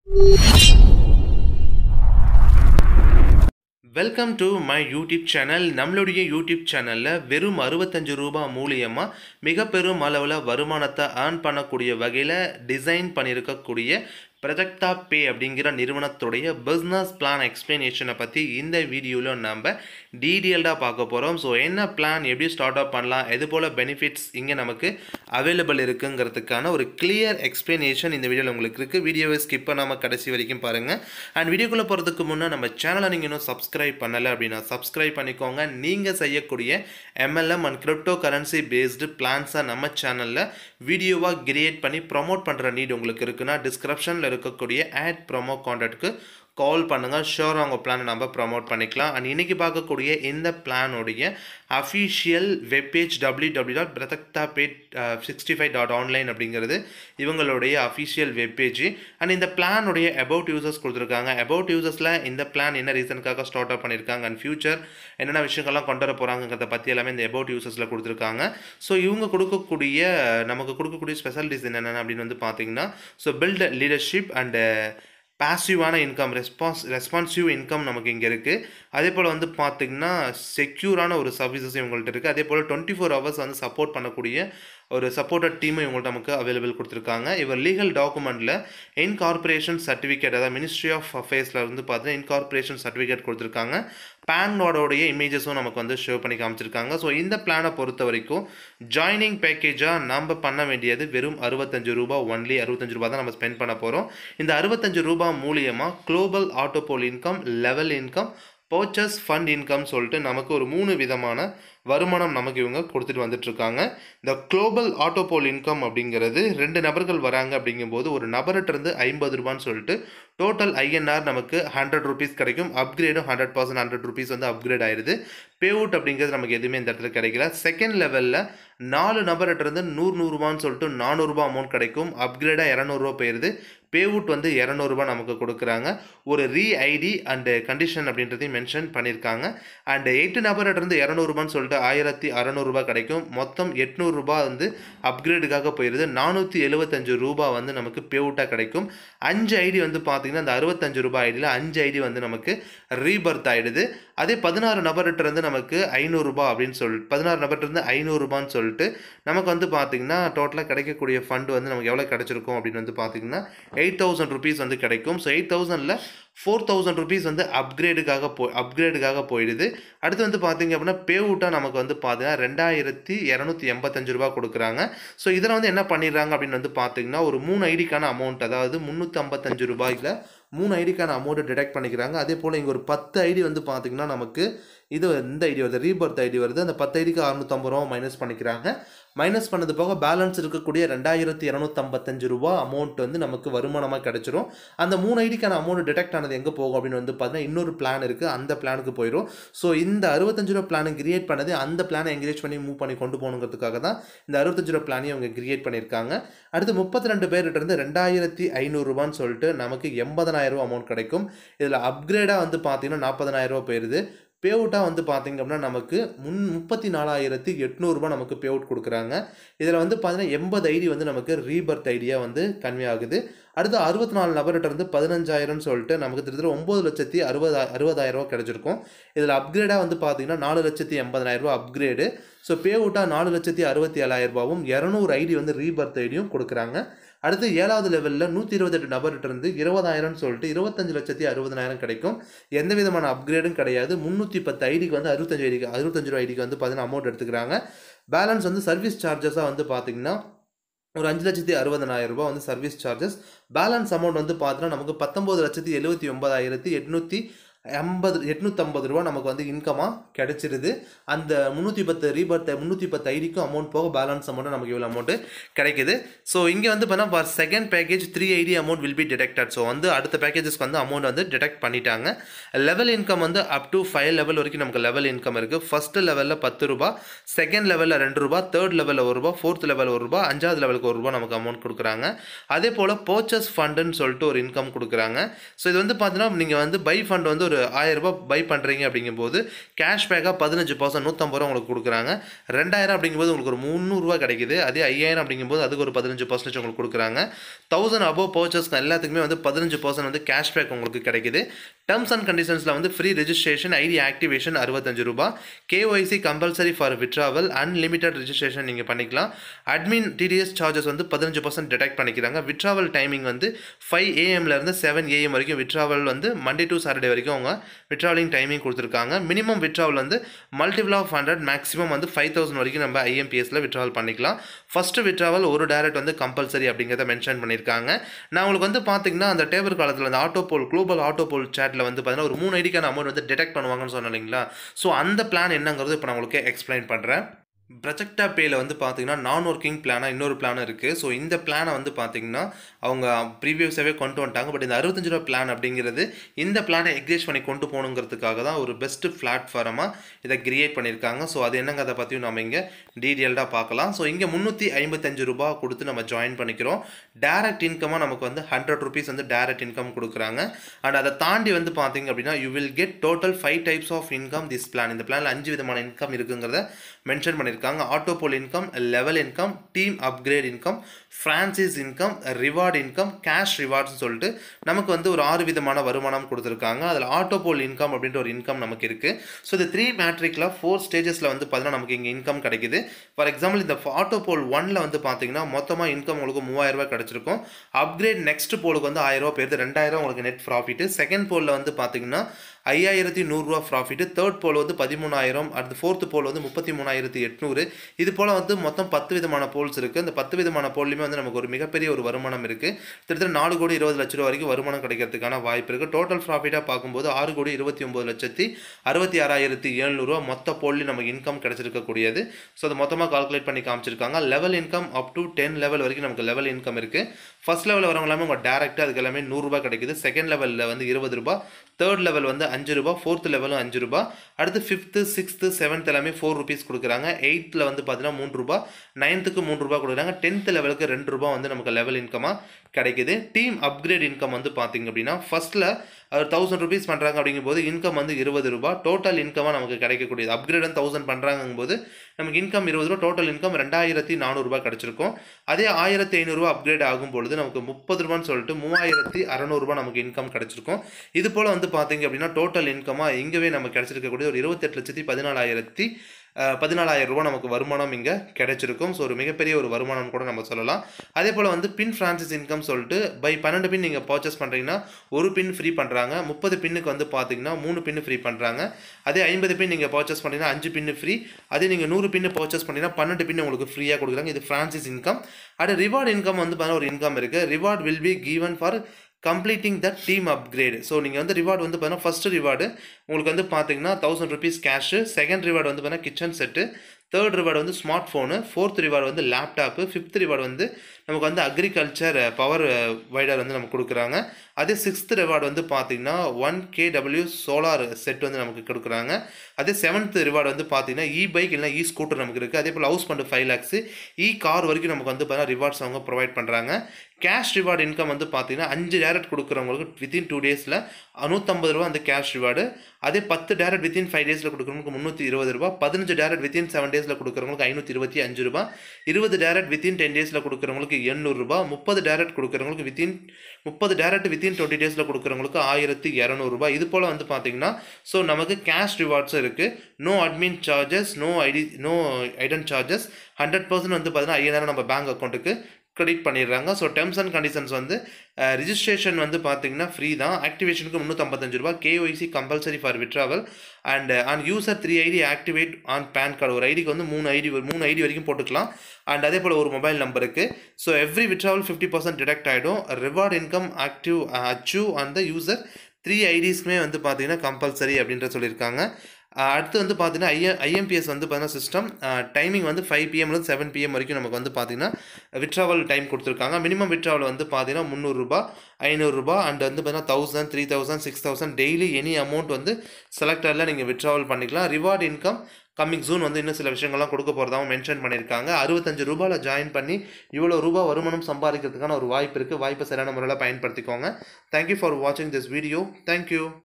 welcome to my YouTube channel நம்மளுடைய YouTube சேனலில் வெறும் அறுபத்தஞ்சு ரூபா மூலியமாக மிக பெரும் அளவில் வருமானத்தை ஏர்ன் பண்ணக்கூடிய வகையில் டிசைன் பண்ணியிருக்கக்கூடிய ப்ரொஜெக்டா பே அப்படிங்கிற நிறுவனத்துடைய பிஸ்னஸ் பிளான் எக்ஸ்பிளனேஷனை பற்றி இந்த வீடியோவில் நம்ம டீட்டெயில்டாக பார்க்க போகிறோம் ஸோ என்ன பிளான் எப்படி ஸ்டார்ட் அப் பண்ணலாம் எது போல் பெனிஃபிட்ஸ் இங்கே நமக்கு அவைலபிள் இருக்குங்கிறதுக்கான ஒரு கிளியர் எக்ஸ்பிளனேஷன் இந்த வீடியோவில் உங்களுக்கு இருக்குது வீடியோவை ஸ்கிப் பண்ணாமல் கடைசி வரைக்கும் பாருங்கள் அண்ட் வீடியோக்குள்ளே போகிறதுக்கு முன்னே நம்ம சேனலை நீங்கள் இன்னும் சப்ஸ்கிரைப் பண்ணலை அப்படின்னா சப்ஸ்கிரைப் பண்ணிக்கோங்க நீங்கள் செய்யக்கூடிய MLM and crypto currency based பிளான்ஸை நம்ம சேனலில் வீடியோவாக கிரியேட் பண்ணி ப்ரொமோட் பண்ணுற நீட் உங்களுக்கு இருக்குன்னா டிஸ்கிரிப்ஷனில் இருக்கக்கூடிய ஆட் ப்ரோமோ கான்டாக்ட்க்கு கால் பண்ணுங்கள் ஷோர் அவங்க பிளானை நம்ம ப்ரமோட் பண்ணிக்கலாம் அண்ட் இன்றைக்கி பார்க்கக்கூடிய இந்த பிளானுடைய official webpage W W dot பிரதக்தா பேட் சிக்ஸ்டி ஃபைவ் டாட் ஆன்லைன் அப்படிங்கிறது இவங்களுடைய அஃபிஷியல் வெப்பேஜ் அண்ட் இந்த பிளானுடைய அபவுட் யூசர்ஸ் கொடுத்துருக்காங்க அபவுட் யூசர்ஸில் இந்த பிளான் என்ன ரீசனுக்காக ஸ்டார்ட் அப் பண்ணியிருக்காங்க அண்ட் ஃபியூச்சர் என்னென்ன விஷயங்கள்லாம் கொண்டு வர போகிறாங்கிறத பற்றி எல்லாமே இந்த அபவுட் யூசர்ஸில் கொடுத்துருக்காங்க ஸோ இவங்க கொடுக்கக்கூடிய நமக்கு கொடுக்கக்கூடிய ஸ்பெஷாலிட்டிஸ் என்னென்ன அப்படின்னு வந்து பார்த்தீங்கன்னா ஸோ பில்ட் லீடர்ஷிப் அண்டு பாசிவான இன்கம் ரெஸ்பான்ஸ் ரெஸ்பான்சிவ் இன்கம் நமக்கு இங்கே இருக்குது அதே போல் வந்து பார்த்திங்கன்னா செக்யூரான ஒரு சர்வீசஸ் இவங்கள்ட்ட இருக்குது அதே போல் டுவெண்ட்டி ஃபோர் ஹவர்ஸ் வந்து சப்போர்ட் பண்ணக்கூடிய ஒரு சப்போர்ட்டட் டீமும் இவங்கள்ட்ட நமக்கு அவைலபிள் கொடுத்துருக்காங்க இவர் லீகல் டாக்குமெண்ட்டில் இன்கார்பரேஷன் சர்டிஃபிகேட் அதாவது மினிஸ்ட்ரி ஆஃப் அஃபேர்ஸில் வந்து பார்த்தீங்கன்னா இன்கார்பரேஷன் சர்டிஃபிகேட் கொடுத்துருக்காங்க பேன் நோடோடைய இமேஜஸும் நமக்கு வந்து ஷோ பண்ணி காமிச்சிருக்காங்க ஸோ இந்த பிளானை பொறுத்த வரைக்கும் ஜாயினிங் பேக்கேஜாக நம்ம பண்ண வேண்டியது வெறும் அறுபத்தஞ்சு ரூபா ஒன்லி அறுபத்தஞ்சு ரூபா தான் நம்ம ஸ்பெண்ட் பண்ண போகிறோம் இந்த அறுபத்தஞ்சு ரூபா மூலியமாக global autopool income level income purchase fund income சொல்லிட்டு நமக்கு ஒரு மூணு விதமான வருமானம் நமக்கு இவங்க கொடுத்துட்டு வந்துட்டுருக்காங்க இந்த குளோபல் ஆட்டோபோல் இன்கம் அப்படிங்கிறது ரெண்டு நபர்கள் வராங்க அப்படிங்கும்போது ஒரு நபர்கிட்டருந்து ஐம்பது ரூபான்னு சொல்லிட்டு டோட்டல் ஐஎன்ஆர் நமக்கு ஹண்ட்ரட் ருபீஸ் கிடைக்கும் அப்கிரேடும் ஹண்ட்ரட் பர்சன்ட் ஹண்ட்ரட் ருபீஸ் வந்து அப்கிரேட் ஆயிடுது பே அவுட் அப்படிங்கிறது நமக்கு எதுவுமே இந்த இடத்துல கிடைக்கல செகண்ட் லெவலில் நாலு நபர்கிட்டருந்து நூறு நூறுரூபான்னு சொல்லிட்டு நானூறுரூபா அமௌண்ட் கிடைக்கும் அப்கிரேடாக இரநூறுவா போயிடுது பே அவுட் வந்து இரநூறுபா நமக்கு கொடுக்குறாங்க ஒரு ரீ ஐடி அண்டு கண்டிஷன் அப்படின்றதையும் மென்ஷன் பண்ணியிருக்காங்க அண்டு எட்டு நபர்கிட்டருந்து இரநூறுபான்னு சொல்லிட்டு ஆயிரத்தி அறநூறுபா கிடைக்கும் மொத்தம் எட்நூறுரூபா வந்து அப்கிரேடுக்காக போயிடுது நானூற்றி எழுபத்தஞ்சு ரூபா வந்து நமக்கு பே அவுட்டாக கிடைக்கும் அஞ்சு ஐடி வந்து பார்த்திங்கன்னா அந்த அறுபத்தஞ்சு ரூபாய் ஐடியில் அஞ்சு ஐடி வந்து நமக்கு ரீபர்த் ஆகிடுது அதே பதினாறு நபர்கிட்டருந்து நமக்கு ஐநூறுரூபா அப்படின்னு சொல்லிட்டு பதினாறு நபர்கிட்டருந்து ஐநூறுரூபான்னு சொல்லிட்டு நமக்கு வந்து பார்த்திங்கன்னா டோட்டலாக கிடைக்கக்கூடிய ஃபண்டு வந்து நமக்கு எவ்வளோ கிடச்சிருக்கும் அப்படின்னு வந்து பார்த்திங்கன்னா எயிட் தௌசண்ட் ருபீஸ் வந்து கிடைக்கும் ஸோ எயிட் தௌசண்டில் ஃபோர் தௌசண்ட் ருபீஸ் வந்து அப்கிரேடுக்காக போ அப்கிரேடுக்காக போயிடுது அடுத்து வந்து பார்த்திங்க அப்படின்னா பே அவுட்டாக நமக்கு வந்து பார்த்தீங்கன்னா ரெண்டாயிரத்தி இரநூத்தி எண்பத்தஞ்சு ரூபா கொடுக்குறாங்க ஸோ இதில் வந்து என்ன பண்ணிடுறாங்க அப்படின்னு வந்து பார்த்திங்கன்னா ஒரு மூணு ஐடிக்கான அமௌண்ட் அதாவது முந்நூற்றி ஐம்பத்தஞ்சு ரூபாயில் மூணு ஐடிக்கான அமௌண்ட்டை டிடெக்ட் பண்ணிக்கிறாங்க அதே போல் இங்கே ஒரு பத்து ஐடி வந்து பார்த்திங்கன்னா நமக்கு இது இந்த ஐடி வருது ரீபர்த் ஐடி வருது அந்த பத்து ஐடிக்கு அறுநூத்தம்பது ரூபா மைனஸ் பண்ணிக்கிறாங்க மைனஸ் பண்ணது போக பேலன்ஸ் இருக்கக்கூடிய ரெண்டாயிரத்தி இரநூத்தம்பத்தஞ்சு ரூபா அமௌண்ட் வந்து நமக்கு வருமானமாக கிடச்சிரும் அந்த மூணு ஐடிக்கான அமௌண்ட் டிடெக்ட் ஆனது எங்கே போகும் அப்படின்னு வந்து பார்த்தீங்கன்னா இன்னொரு பிளான் இருக்குது அந்த பிளானுக்கு போயிடும் ஸோ இந்த அறுபத்தஞ்சு ரூபா பிளானை கிரியேட் பண்ணது அந்த பிளானை என்கரேஜ் பண்ணி மூவ் பண்ணி கொண்டு போகணுங்கிறதுக்காக தான் இந்த அறுபத்தஞ்சு ரூபா பிளானையும் அவங்க கிரியேட் பண்ணியிருக்காங்க அடுத்து முப்பத்தி ரெண்டு பேர்கிட்ட இருந்து ரெண்டாயிரத்தி ஐநூறுரூபான்னு சொல்லிட்டு நமக்கு எண்பதனாயிரம் ரூபா அமௌண்ட் கிடைக்கும் இதில் அப்கிரேடாக வந்து பார்த்தீங்கன்னா நாற்பதனாயிரம் ரூபா போயிடுது பே அவுட்டாக வந்து பார்த்திங்க அப்படின்னா நமக்கு முன் முப்பத்தி நாலாயிரத்தி எட்நூறுபா நமக்கு பே அவுட் கொடுக்குறாங்க இதில் வந்து பார்த்தீங்கன்னா எண்பது ஐடி வந்து நமக்கு ரீபர்த் ஐடியாக வந்து கன்வே ஆகுது அடுத்து அறுபத்தி நாலு நபர்கிட்ட இருந்து பதினஞ்சாயிரம்னு சொல்லிட்டு நமக்கு திருத்த ஒம்பது லட்சத்தி அறுபதா அறுபதாயிரரூவா கிடச்சிருக்கும் இதில் அப்கிரேடாக வந்து பார்த்தீங்கன்னா நாலு லட்சத்தி எண்பதாயிரரூபா அப்கிரேடு ஸோ பே அவுட்டாக நாலு லட்சத்தி அறுபத்தி ஏழாயிரரூபாவும் இரநூறு ஐடி வந்து ரீபர்த் ஐடியும் கொடுக்குறாங்க அடுத்து ஏழாவது லெவலில் நூற்றி இருபத்தெட்டு நபர்கிட்ட இருந்து இருபதாயிரம்னு சொல்லிட்டு இருபத்தஞ்சு லட்சத்தி அறுபதனாயிரம் கிடைக்கும் எந்த விதமான அப்கிரேடும் கிடையாது முந்நூற்றி பத்து ஐடிக்கு வந்து அறுபத்தஞ்சு ஐடிக்கு அறுபத்தஞ்சு ரூபா ஐடிக்கு வந்து பார்த்தீங்கன்னா அமௌண்ட் எடுத்துக்கிறாங்க பேலன்ஸ் வந்து சர்வீஸ் சார்ஜஸாக வந்து பார்த்திங்கன்னா ஒரு அஞ்சு லட்சத்தி அறுபதனாயிரம் ரூபாய் வந்து சர்வீஸ் சார்ஜஸ் பேலன்ஸ் அமௌண்ட் வந்து பார்த்தீங்கன்னா நமக்கு பத்தொம்போது லட்சத்தி எழுபத்தி ஒன்பதாயிரத்தி எட்நூற்றி ஐம்பது எட்நூற்றம்பது ரூபா நமக்கு வந்து இன்கமாக கிடச்சிருது அந்த முந்நூற்றி பத்து ரீபர்த் முந்நூற்றி பத்து ஐடிக்கும் அமௌண்ட் போக பேலன்ஸ் அமௌண்ட் நமக்கு இவ்வளோ அமௌண்ட்டு கிடைக்குது ஸோ இங்கே வந்து பார்த்தா for second package three ID amount will be deducted so வந்து அடுத்த பேக்கேஜஸ்க்கு வந்து அமௌண்ட் வந்து டிடெக்ட் பண்ணிட்டாங்க லெவல் இன்கம் வந்து அப் டு ஃபைவ் லெவல் வரைக்கும் நமக்கு லெவல் இன்கம் இருக்குது ஃபஸ்ட்டு லெவலில் பத்து ரூபா செகண்ட் லெவலில் ரெண்டு ரூபா தேர்ட் லெவலில் ஒரு ரூபா ஃபோர்த் லெவல் ஒரு ரூபா அஞ்சாவது லெவலுக்கு ஒரு ரூபா நமக்கு அமௌண்ட் கொடுக்குறாங்க அதே போல் பர்ச்சஸ் ஃபண்டுன்னு சொல்லிட்டு ஒரு இன்கம் கொடுக்குறாங்க ஸோ இது வந்து பார்த்தீங்கன்னா நீங்கள் வந்து பை ஃபண்ட் வந்து ஒரு ஆயிரரூபா பை பண்ணுறீங்க அப்படிங்கும்போது கேஷ்பேக்காக பதினஞ்சு பர்சன்ட் நூற்றம்பது ரூபா உங்களுக்கு கொடுக்குறாங்க ரெண்டாயிரம் அப்படிங்கும்போது உங்களுக்கு ஒரு முந்நூறுரூவா கிடைக்குது அதே ஐயாயிரம் அப்படிங்கும்போது அதுக்கு ஒரு பதினஞ்சு பர்சன்டேஜ் உங்களுக்கு கொடுக்குறாங்க தௌசண்ட் அபோவ் பர்ச்சேஸ்க்கு எல்லாத்துக்குமே வந்து பதினஞ்சு பர்சன்ட் வந்து கேஷ்பேக் உங்களுக்கு கிடைக்குது டர்ம்ஸ் அண்ட் கண்டிஷன்ஸில் வந்து ஃப்ரீ ரெஜிஸ்ட்ரேஷன் ஐடி ஆக்டிவேஷன் அறுபத்தஞ்சு ரூபா KYC compulsory for withdrawal unlimited registration நீங்கள் பண்ணிக்கலாம் அட்மின் டிடிஎஸ் சார்ஜஸ் வந்து பதினஞ்சு பர்சன்ட் டிடெக்ட் பண்ணிக்கிறாங்க விட்ராவல் டைமிங் வந்து ஃபைவ் ஏஎம்லேருந்து செவன் ஏஎம் வரைக்கும் விட்ராவல் வந்து மண்டே டு சாட்டர்டே வரைக்கும் அவங்க விட்ராவலிங் டைமிங் கொடுத்துருக்காங்க மினிமம் விட்ராவல் வந்து மல்டிபிள் ஆஃப் ஹண்ட்ரட் மேக்ஸிமம் வந்து ஃபைவ் தௌசண்ட் வரைக்கும் நம்ம ஐஎம்பிஎஸ்ல விட்ராவல் பண்ணிக்கலாம் ஃபஸ்ட்டு விட்ராவல் ஒரு டேரக்ட் வந்து கம்பல்சரி அப்படிங்கிறத மென்ஷன் பண்ணியிருக்காங்க நான் உங்களுக்கு வந்து பார்த்தீங்கன்னா அந்த டேபிள் காலத்தில் அந்த auto pool global auto pool சேட்டில் வந்து பார்த்தீங்கன்னா ஒரு மூணு ஐடிக்கான அமௌண்ட் வந்து டிடெக்ட் பண்ணுவாங்கன்னு சொன்னேன் இல்லைங்களா ஸோ அந்த பிளான் என்னங்கிறது இப்போ நான் உங்களுக்கு எக்ஸ்பிளைன் பண்ணுறேன் ப்ரொஜெக்டா பேயில் வந்து பார்த்தீங்கன்னா நான் ஒர்க்கிங் பிளானாக இன்னொரு பிளான் இருக்குது ஸோ இந்த பிளானை வந்து பார்த்தீங்கன்னா அவங்க ப்ரீவியஸாகவே கொண்டு வந்துட்டாங்க பட் இந்த அறுபத்தஞ்சு ரூபா பிளான் அப்படிங்கிறது இந்த பிளானை எக்ரேஜ் பண்ணி கொண்டு போகணுங்கிறதுக்காக தான் ஒரு பெஸ்ட்டு பிளாட்ஃபார்மாக இதை கிரியேட் பண்ணியிருக்காங்க ஸோ அது என்னங்க அதை பற்றியும் நம்ம இங்கே டீட்டெயில்டாக பார்க்கலாம் ஸோ இங்கே முந்நூற்றி ஐம்பத்தஞ்சு ரூபா கொடுத்து நம்ம ஜாயின் பண்ணிக்கிறோம் டேரக்ட் இன்கமாக நமக்கு வந்து ஹண்ட்ரட் ருபீஸ் வந்து டேரக்ட் இன்கம் கொடுக்குறாங்க அண்ட் அதை தாண்டி வந்து பார்த்தீங்க அப்படின்னா you will get total five types of income this plan இந்த பிளானில் அஞ்சு விதமான இன்கம் இருக்குங்கிறத மென்ஷன் பண்ணியிருக்காங்க autopool income level income team upgrade income franchise income reward income cash rewards சொல்லிட்டு நமக்கு வந்து ஒரு ஆறு விதமான வருமானம் கொடுத்துருக்காங்க அதில் ஆட்டோபோல் இன்கம் அப்படின்ற ஒரு இன்கம் நமக்கு இருக்குது ஸோ இந்த த்ரீ மேட்ரிக்கில் ஃபோர் ஸ்டேஜஸில் வந்து பார்த்தீங்கன்னா நமக்கு இங்கே இன்கம் கிடைக்குது ஃபார் எக்ஸாம்பிள் இந்த ஆட்டோபோல் ஒனில் வந்து பார்த்தீங்கன்னா மொத்தமாக இன்கம் உங்களுக்கு மூவாயிரம் ரூபாய் கிடச்சிருக்கும் அப்கிரேட் நெக்ஸ்ட் போலுக்கு வந்து ஆயிரம் ரூபாய் போயிருது ரெண்டாயிரம் உங்களுக்கு நெட் ப்ராஃபிட்டு செகண்ட் போலில் வந்து பார்த்தீங்கன்னா ஐயாயிரத்தி நூறுரூவா ப்ராஃபிட்டு தேர்ட் போல் வந்து பதிமூணாயிரம் அடுத்து ஃபோர்த்து போல் வந்து முப்பத்தி மூணாயிரத்தி எட்நூறு இது போல் வந்து மொத்தம் பத்து விதமான போல்ஸ் இருக்குது அந்த பத்து விதமான போல்லையுமே வந்து நமக்கு ஒரு மிகப்பெரிய ஒரு வருமானம் இருக்குது கிட்டத்தட்ட நாலு கோடி இருபது லட்ச ரூபா வரைக்கும் வருமானம் கிடைக்கிறதுக்கான வாய்ப்பு இருக்குது டோட்டல் ப்ராஃபிட்டாக பார்க்கும்போது ஆறு கோடி இருபத்தி ஒம்பது லட்சத்தி அறுபத்தி ஆறாயிரத்தி எழுநூறுவா மொத்த போல்லையும் நமக்கு இன்கம் கிடைச்சிருக்கக்கூடியது ஸோ அதை மொத்தமாக கால்குலேட் பண்ணி காமிச்சிருக்காங்க level income up to ten level வரைக்கும் நமக்கு லெவல் இன்கம் இருக்குது ஃபர்ஸ்ட் லெவல் வரவங்க எல்லாமே உங்கள் டேரெக்டாக அதுக்கு எல்லாமே நூறுரூபா கிடைக்குது செகண்ட் லெவலில் வந்து இருபது ரூபா தேர்ட் லெவல் வந்து அஞ்சு ரூபா ஃபோர்த் லெவலும் அஞ்சு ரூபா அடுத்து ஃபிஃப்த்து சிக்ஸ்த்து செவன்த் எல்லாமே ஃபோர் ருபீஸ் கொடுக்குறாங்க எயித்தில் வந்து பார்த்தீங்கன்னா மூணு ரூபா நைன்த்துக்கு மூணு ரூபா கொடுக்குறாங்க டென்த் லெவலுக்கு ரெண்டு ரூபா வந்து நமக்கு லெவல் இன்கமாக கிடைக்குது டீம் அப்கிரேட் இன்கம் வந்து பார்த்தீங்க அப்படின்னா ஃபஸ்ட்டில் தௌசண்ட் ருபீஸ் பண்ணுறாங்க அப்படிங்கும்போது இன்கம் வந்து இருபது ரூபா டோட்டல் இன்கமாக நமக்கு கிடைக்கக்கூடியது அப்கிரேட் வந்து தௌசண்ட் பண்ணுறாங்கும்போது நமக்கு இன்கம் இருபது ரூபா டோட்டல் இன்கம் ரெண்டாயிரத்தி நானூறுரூபா கிடச்சிருக்கும் அதே ஆயிரத்தி ஐநூறுரூவா அப்கிரேட் ஆகும் பொழுது நமக்கு முப்பது ரூபான்னு சொல்லிட்டு மூவாயிரத்தி அறநூறுபா நமக்கு இன்கம் கிடச்சிருக்கும் இது போல் வந்து பார்த்தீங்க அப்படின்னா டோட்டல் இன்கமாக இங்கேவே நமக்கு கிடச்சிருக்கக்கூடிய ஒரு இருபத்தெட்டு லட்சத்தி பதினாலாயிரத்தி பதினாலாயிரம் ரூபா நமக்கு வருமானம் இங்கே கிடைச்சிருக்கும் ஸோ ஒரு மிகப்பெரிய ஒரு வருமானம் கூட நம்ம சொல்லலாம் அதே போல் வந்து பின் ஃப்ரான்சிஸ் இன்கம் சொல்லிட்டு பை பன்னெண்டு பின் நீங்கள் பர்ச்சேஸ் பண்ணுறீங்கன்னா ஒரு பின் ஃப்ரீ பண்ணுறாங்க முப்பது பின்னுக்கு வந்து பார்த்தீங்கன்னா மூணு பின்னு ஃப்ரீ பண்ணுறாங்க அதே ஐம்பது பின் நீங்கள் பர்ச்சேஸ் பண்ணிங்கன்னா அஞ்சு பின்னு ஃப்ரீ அதே நீங்கள் நூறு பின்னு பர்ச்சேஸ் பண்ணிங்கன்னா பன்னெண்டு பின் உங்களுக்கு ஃப்ரீயாக கொடுக்குறாங்க இது ஃப்ரான்சிஸ் இன்கம் அடுத்து ரிவார்டு இன்கம் வந்து பார்த்தீங்கன்னா ஒரு இன்கம் இருக்குது reward will be given for completing the team upgrade so நீங்கள் வந்து ரிவார்டு வந்து பார்த்தீங்கன்னா ஃபஸ்ட்டு ரிவார்டு உங்களுக்கு வந்து பார்த்தீங்கன்னா thousand rupees cash second reward வந்து பார்த்தீங்கன்னா கிச்சன் செட்டு தேர்ட் ரிவார்டு வந்து ஸ்மார்ட் ஃபோனு ஃபோர்த் ரிவார்டு வந்து லேப்டாப்பு ஃபிஃப்த் ரிவார்டு வந்து நமக்கு வந்து அக்ரிகல்ச்சர் பவர் வைடர் வந்து நமக்கு கொடுக்குறாங்க அதே சிக்ஸ்த் ரிவார்டு வந்து பார்த்தீங்கன்னா ஒன் கேடபிள்யூ சோலார் செட் வந்து நமக்கு கொடுக்குறாங்க அதே செவன்த் ரிவார்டு வந்து பார்த்தீங்கன்னா இ பைக் இல்லைனா இ ஸ்கூட்டர் நமக்கு இருக்குது அதே போல் house fund five lakhs e car வரைக்கும் நமக்கு வந்து பார்த்தீங்கன்னா ரிவார்ட்ஸ் அவங்க ப்ரொவைட் பண்ணுறாங்க கேஷ் ரிவார்டு இன்கம் வந்து பார்த்தீங்கன்னா அஞ்சு டேரக்ட் கொடுக்குறவங்களுக்கு வித்தின் டூ டேஸில் நூற்றம்பது ரூபா அந்த கேஷ் ரிவார்டு அதே பத்து டேரக்ட் வித்தின் ஃபைவ் டேஸில் கொடுக்குறவங்களுக்கு முந்நூற்றி இருபது ரூபா பதினஞ்சு டேரக்ட் வித்தின் செவன் டேஸில் கொடுக்குறவங்களுக்கு ஐநூற்றி இருபத்தி அஞ்சு ரூபா இருபது டேரக்ட் வித்தின் டென் டேஸில் கொடுக்குறவங்களுக்கு எண்ணூறுரூபா முப்பது டேரக்ட் கொடுக்குறவங்களுக்கு வித்தின் முப்பது டேரக்ட் வித்தின் டுவெண்ட்டி டேஸில் கொடுக்குறவங்களுக்கு ஆயிரத்தி இரநூறுபா இது போல் வந்து பார்த்தீங்கன்னா ஸோ நமக்கு கேஷ் ரிவார்ட்ஸும் இருக்குது no admin charges no ID no hidden charges hundred percent வந்து பார்த்தீங்கன்னா ஐயாயிரம் நம்ம பேங்க் அக்கௌண்ட்டுக்கு கிரெடிட் பண்ணிடுறாங்க ஸோ டெர்ம்ஸ் அண்ட் கண்டிஷன்ஸ் வந்து ரிஜிஸ்ட்ரேஷன் வந்து பார்த்தீங்கன்னா ஃப்ரீ தான் ஆக்டிவேஷனுக்கு முந்நூற்றம்பத்தஞ்சு ரூபா KYC compulsory for withdrawal and on user three ID activate on PAN card ஒரு ஐடிக்கு வந்து மூணு ஐடி மூணு ஐடி வரைக்கும் போட்டுக்கலாம் அண்ட் அதே போல் ஒரு மொபைல் நம்பருக்கு so every withdrawal fifty percent deduct ஆகிடும் reward income active achieve on the user three ஐடிஸ்க்குமே வந்து பார்த்தீங்கன்னா கம்பல்சரி அப்படின்ற சொல்லியிருக்காங்க அடுத்து வந்து பார்த்தீங்கன்னா ஐஎ ஐஎம்பிஎஸ் வந்து பார்த்தீங்கன்னா சிஸ்டம் டைமிங் வந்து ஃபைவ் பிஎம்லேருந்து செவன் பிஎம் வரைக்கும் நமக்கு வந்து பார்த்தீங்கன்னா விட்ராவல் டைம் கொடுத்துருக்காங்க மினிமம் விட்ராவல் வந்து பார்த்தீங்கன்னா முந்நூறுரூபா ஐநூறுரூபா அண்ட் வந்து பார்த்தீங்கன்னா thousand three thousand six thousand daily any amount வந்து செலக்டரில் நீங்கள் விட்ராவல் பண்ணிக்கலாம் ரிவார்ட் இன்கம் கம்மிங் ஜூன் வந்து இன்னும் சில விஷயங்கள்லாம் கொடுக்க போகிறதாகவும் மென்ஷன் பண்ணியிருக்காங்க அறுபத்தஞ்சு ரூபாயில் ஜாயின் பண்ணி இவ்வளோ ரூபா வருமானம் சம்பாதிக்கிறதுக்கான ஒரு வாய்ப்பு இருக்குது வாய்ப்பை சரியான முறையில் பயன்படுத்திக்கோங்க தேங்க்யூ ஃபார் வாட்சிங் திஸ் வீடியோ தேங்க்யூ